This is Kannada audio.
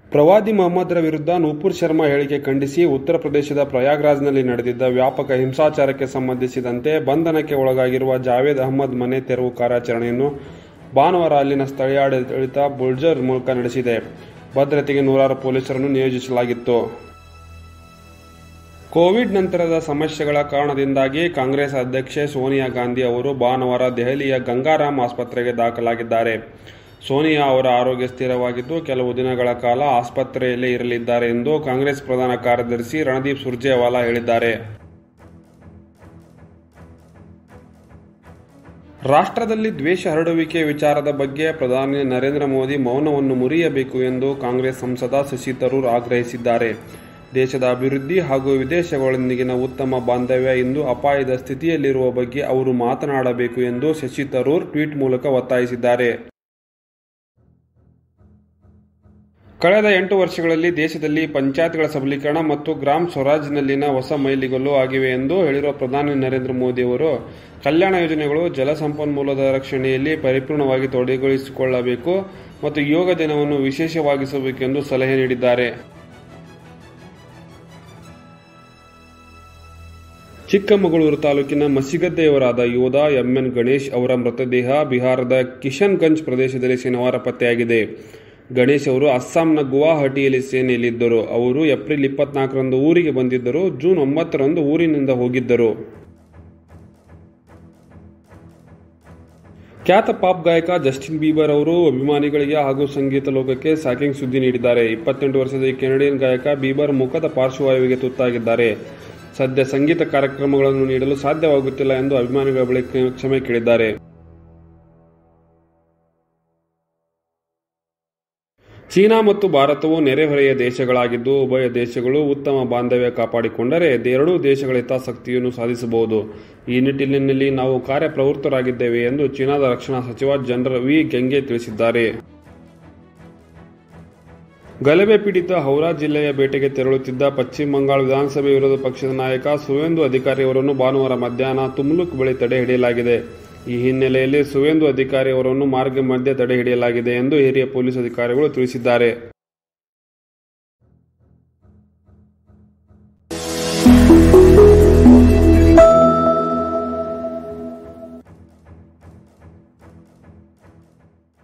ಪ್ರವಾದಿ ಮೊಹಮ್ಮದರ ವಿರುದ್ಧ ನೂಪುರ್ ಶರ್ಮಾ ಹೇಳಿಕೆ ಖಂಡಿಸಿ ಉತ್ತರ ಪ್ರದೇಶದ ಪ್ರಯಾಗ್ರಾಜ್ನಲ್ಲಿ ನಡೆದಿದ್ದ ವ್ಯಾಪಕ ಹಿಂಸಾಚಾರಕ್ಕೆ ಸಂಬಂಧಿಸಿದಂತೆ ಬಂಧನಕ್ಕೆ ಒಳಗಾಗಿರುವ ಜಾವೇದ್ ಅಹ್ಮದ್ ಮನೆ ತೆರವು ಕಾರ್ಯಾಚರಣೆಯನ್ನು ಭಾನುವಾರ ಅಲ್ಲಿನ ಸ್ಥಳೀಯಾಡಳಿತ ಬುಲ್ಡೋಜರ್ ಮೂಲಕ ನಡೆಸಿದೆ ಭದ್ರತೆಗೆ ನೂರಾರು ಪೊಲೀಸರನ್ನು ನಿಯೋಜಿಸಲಾಗಿತ್ತು ಕೋವಿಡ್ ನಂತರದ ಸಮಸ್ಯೆಗಳ ಕಾರಣದಿಂದಾಗಿ ಕಾಂಗ್ರೆಸ್ ಅಧ್ಯಕ್ಷೆ ಸೋನಿಯಾ ಗಾಂಧಿ ಅವರು ಭಾನುವಾರ ದೆಹಲಿಯ ಗಂಗಾರಾಮ್ ಆಸ್ಪತ್ರೆಗೆ ದಾಖಲಾಗಿದ್ದಾರೆ ಸೋನಿಯಾ ಅವರ ಆರೋಗ್ಯ ಸ್ಥಿರವಾಗಿದ್ದು ಕೆಲವು ದಿನಗಳ ಕಾಲ ಆಸ್ಪತ್ರೆಯಲ್ಲೇ ಇರಲಿದ್ದಾರೆ ಎಂದು ಕಾಂಗ್ರೆಸ್ ಪ್ರಧಾನ ಕಾರ್ಯದರ್ಶಿ ರಣದೀಪ್ ಸುರ್ಜೇವಾಲಾ ಹೇಳಿದ್ದಾರೆ ರಾಷ್ಟ್ರದಲ್ಲಿ ದ್ವೇಷ ಹರಡುವಿಕೆ ವಿಚಾರದ ಬಗ್ಗೆ ಪ್ರಧಾನಿ ನರೇಂದ್ರ ಮೋದಿ ಮೌನವನ್ನು ಮುರಿಯಬೇಕು ಎಂದು ಕಾಂಗ್ರೆಸ್ ಸಂಸದ ಶಶಿ ತರೂರ್ ಆಗ್ರಹಿಸಿದ್ದಾರೆ ದೇಶದ ಅಭಿವೃದ್ಧಿ ಹಾಗೂ ವಿದೇಶಗಳೊಂದಿಗಿನ ಉತ್ತಮ ಬಾಂಧವ್ಯ ಇಂದು ಅಪಾಯದ ಸ್ಥಿತಿಯಲ್ಲಿರುವ ಬಗ್ಗೆ ಅವರು ಮಾತನಾಡಬೇಕು ಎಂದು ಶಶಿ ತರೂರ್ ಟ್ವೀಟ್ ಮೂಲಕ ಒತ್ತಾಯಿಸಿದ್ದಾರೆ ಕಳೆದ ಎಂಟು ವರ್ಷಗಳಲ್ಲಿ ದೇಶದಲ್ಲಿ ಪಂಚಾಯತ್ಗಳ ಸಬಲೀಕರಣ ಮತ್ತು ಗ್ರಾಮ ಸ್ವರಾಜ್ನಲ್ಲಿನ ಹೊಸ ಮೈಲಿಗಲ್ಲು ಆಗಿವೆ ಎಂದು ಹೇಳಿರುವ ಪ್ರಧಾನಿ ನರೇಂದ್ರ ಮೋದಿ ಅವರು ಕಲ್ಯಾಣ ಯೋಜನೆಗಳು ಜಲಸಂಪನ್ಮೂಲದ ರಕ್ಷಣೆಯಲ್ಲಿ ಪರಿಪೂರ್ಣವಾಗಿ ತೊಡಗಿಸಿಕೊಳ್ಳಬೇಕು ಮತ್ತು ಯೋಗ ದಿನವನ್ನು ವಿಶೇಷವಾಗಿಸಬೇಕೆಂದು ಸಲಹೆ ನೀಡಿದ್ದಾರೆ ಚಿಕ್ಕಮಗಳೂರು ತಾಲೂಕಿನ ಮಸಿಗದ್ದೆಯವರಾದ ಯೋಧ ಎಂಎನ್ ಗಣೇಶ್ ಅವರ ಮೃತದೇಹ ಬಿಹಾರದ ಕಿಶನ್ಗಂಜ್ ಪ್ರದೇಶದಲ್ಲಿ ಶನಿವಾರ ಪತ್ತೆಯಾಗಿದೆ ಗಣೇಶ್ ಅವರು ಅಸ್ಸಾಂನ ಗುವಾಹಟಿಯಲ್ಲಿ ಸೇನೆಯಲ್ಲಿದ್ದರು ಅವರು ಏಪ್ರಿಲ್ ಇಪ್ಪತ್ನಾಲ್ಕರಂದು ಊರಿಗೆ ಬಂದಿದ್ದರು ಜೂನ್ ಒಂಬತ್ತರಂದು ಊರಿನಿಂದ ಹೋಗಿದ್ದರು ಖ್ಯಾತ ಪಾಪ್ ಗಾಯಕ ಜಸ್ಟಿನ್ ಬೀಬರ್ ಅವರು ಅಭಿಮಾನಿಗಳಿಗೆ ಹಾಗೂ ಸಂಗೀತ ಲೋಕಕ್ಕೆ ಸಾಕಿಂಗ್ ಸುದ್ದಿ ನೀಡಿದ್ದಾರೆ ಇಪ್ಪತ್ತೆಂಟು ವರ್ಷದ ಈ ಕೆನಡಿಯನ್ ಗಾಯಕ ಬೀಬರ್ ಮುಖದ ಪಾರ್ಶ್ವವಾಯುವಿಗೆ ತುತ್ತಾಗಿದ್ದಾರೆ ಸದ್ಯ ಸಂಗೀತ ಕಾರ್ಯಕ್ರಮಗಳನ್ನು ನೀಡಲು ಸಾಧ್ಯವಾಗುತ್ತಿಲ್ಲ ಎಂದು ಅಭಿಮಾನಿಗಳ ಬಳಿ ಕ್ಷಮೆ ಕೇಳಿದ್ದಾರೆ ಚೀನಾ ಮತ್ತು ಭಾರತವು ನೆರೆಹೊರೆಯ ದೇಶಗಳಾಗಿದ್ದು ಉಭಯ ದೇಶಗಳು ಉತ್ತಮ ಬಾಂಧವ್ಯ ಕಾಪಾಡಿಕೊಂಡರೆ ಎರಡೂ ದೇಶಗಳ ಹಿತಾಸಕ್ತಿಯನ್ನು ಸಾಧಿಸಬಹುದು ಈ ನಿಟ್ಟಿನಲ್ಲಿ ನಾವು ಕಾರ್ಯಪ್ರವೃತ್ತರಾಗಿದ್ದೇವೆ ಎಂದು ಚೀನಾದ ರಕ್ಷಣಾ ಸಚಿವ ಜನರಲ್ ವಿ ಗೆಂಗೆ ತಿಳಿಸಿದ್ದಾರೆ ಗಲಭೆ ಪೀಡಿತ ಹೌರಾ ಜಿಲ್ಲೆಯ ಬೇಟೆಗೆ ತೆರಳುತ್ತಿದ್ದ ಪಶ್ಚಿಮ ಬಂಗಾಳ ವಿಧಾನಸಭೆ ವಿರೋಧ ಪಕ್ಷದ ನಾಯಕ ಸುವೇಂದು ಅಧಿಕಾರಿ ಅವರನ್ನು ಭಾನುವಾರ ಮಧ್ಯಾಹ್ನ ತುಮ್ಲುಕ್ ಬಳಿ ತಡೆ ಹಿಡಿಯಲಾಗಿದೆ ಈ ಹಿನ್ನೆಲೆಯಲ್ಲಿ ಸುವೇಂದು ಅಧಿಕಾರಿ ಅವರನ್ನು ಮಾರ್ಗ ಮಧ್ಯೆ ತಡೆ ಹಿಡಿಯಲಾಗಿದೆ ಎಂದು ಹಿರಿಯ ಪೊಲೀಸ್ ಅಧಿಕಾರಿಗಳು ತಿಳಿಸಿದ್ದಾರೆ